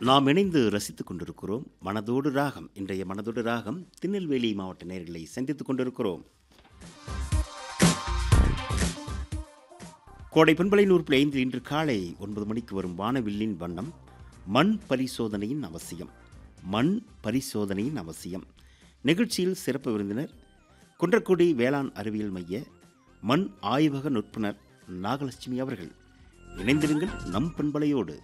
நாம் இணைந்து ரசித்துக் கொண்டிருக்கிறோம் மனதோடு ராகம் இன்றைய மனதோடு ராகம் திருநெல்வேலி மாவட்ட நேர்களை சந்தித்துக் கொண்டிருக்கிறோம் கோடை பண்பலை நூறு புள்ளி ஐந்து இன்று காலை ஒன்பது மணிக்கு வரும் வானவில்லின் வண்ணம் மண் பரிசோதனையின் அவசியம் மண் பரிசோதனையின் அவசியம் நிகழ்ச்சியில் சிறப்பு விருந்தினர் குன்றக்குடி வேளாண் அறிவியல் மைய மண் ஆய்வக நுட்புணர் நாகலட்சுமி அவர்கள் இணைந்திருங்கள் நம் பண்பலையோடு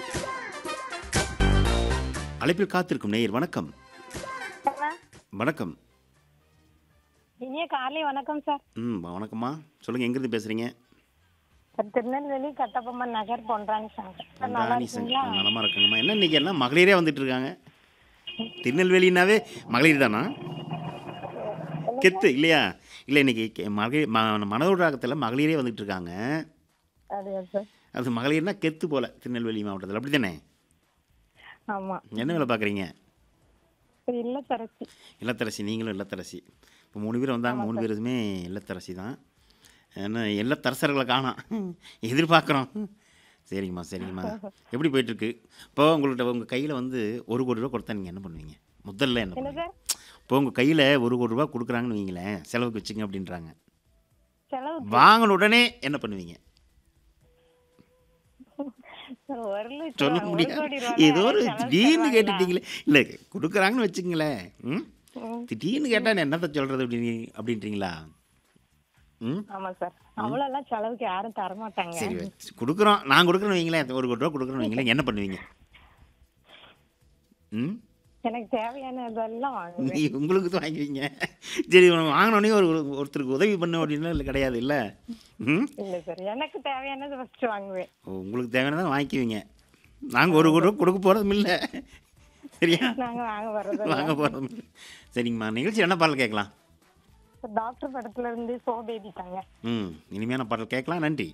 அழைப்பில் காத்திருக்கும் நேயர் வணக்கம் வணக்கம் இனிய காலை வணக்கம் சார் ம் வணக்கம்மா சொல்லுங்கள் எங்கேருந்து பேசுகிறீங்க சார் திருநெல்வேலி கட்டபொம்மன் நகர் பொன்றாணி சங்கர் சார் நல்லா ராணி சங்க இருக்கீங்களா நலமாக இருக்காங்கம்மா என்ன இன்னைக்கு என்ன மகளிரே வந்துட்டு இருக்காங்க திருநெல்வேலினாவே மகளிர் தானா கெத்து இல்லையா இல்லை இன்னைக்கு கெ- மகளிர் ம மனதோட ராகத்தில் மகளிரே வந்துட்டு இருக்காங்க அப்படியா சார் அது மகளிர்னா கெத்து போல திருநெல்வேலி மாவட்டத்தில் அப்படி தானே ஆமா என்ன வேலை பார்க்குறீங்க சரி இல்ல தரசி இல்லத்தரசி நீங்களும் இல்லத்தரசி இப்போ மூணு பேர் வந்தாங்க மூணு பேருமே இல்லத்தரசி தான் ஏன்னா இல்லத்தரசர்களை காணோம் எதிர்பார்க்குறோம் சரிங்கம்மா சரிங்கம்மா எப்படி போயிட்டுருக்கு இப்போ உங்கள்கிட்ட உங்கள் கையில் வந்து ஒரு கோடி ரூபா கொடுத்தா நீங்கள் என்ன பண்ணுவீங்க முதல்ல என்ன என்ன பண்ணுவீங்க சார் இப்போ உங்கள் கையில் ஒரு கோடி ரூபா கொடுக்குறாங்கன்னு வைங்களேன் செலவுக்கு வச்சுங்க அப்படின்றாங்க செலவு வாங்கின உடனே என்ன பண்ணுவீங்க சார் ஒரு லட்சம் சொல்ல ஒரு முடியாது கோடி ரூபாய் ஏதோ ஒரு செலவு திடீர்னு தருவாங்களா? கேட்டுட்டீங்களே இல்லை கொடுக்குறாங்கன்னு வச்சுங்களேன் ம் ம், திடீர்னு கேட்டால் என்னத்தை சொல்கிறது அப்படின்னு அப்படின்றீங்களா ம் ஆமா சார் அவ்வளவு எல்லாம் செலவுக்கு யாரும் தர மாட்டாங்க சரி வச்சு கொடுக்குறோம் நான் கொடுக்குறேன்னு வைங்களேன் ஒரு கோடி ரூபா கொடுக்குறேன்னு வைங்களேன் என்ன பண்ணுவீங்க ம் எனக்கு தேவையான இதெல்லாம் வாங்குவேன் நீ உங்களுக்கு தான் வாங்குவீங்க சரி உனக்கு வாங்கினோடனே ஒரு ஒரு- ஒருத்தருக்கு உதவி பண்ண அப்படின்னா இல்லை கிடையாது இல்லை ம் இல்ல சார் எனக்கு தேவையானது ஃபர்ஸ்ட் வாங்குவேன் ஓ, உங்களுக்கு தேவையானதான் வாங்கிக்குவீங்க நாங்கள் ஒரு கோடி ரூபா கொடுக்க போகிறதும் இல்லை சரியா நாங்க வாங்க வர்றது வாங்க போகிறதும் இல்லை சரிங்கம்மா நிகழ்ச்சி என்ன பாடல் கேட்கலாம் டாக்டர் படத்துல இருந்து சோ பேபி தாங்க ம் இனிமையான பாடல் கேட்கலாம் நன்றி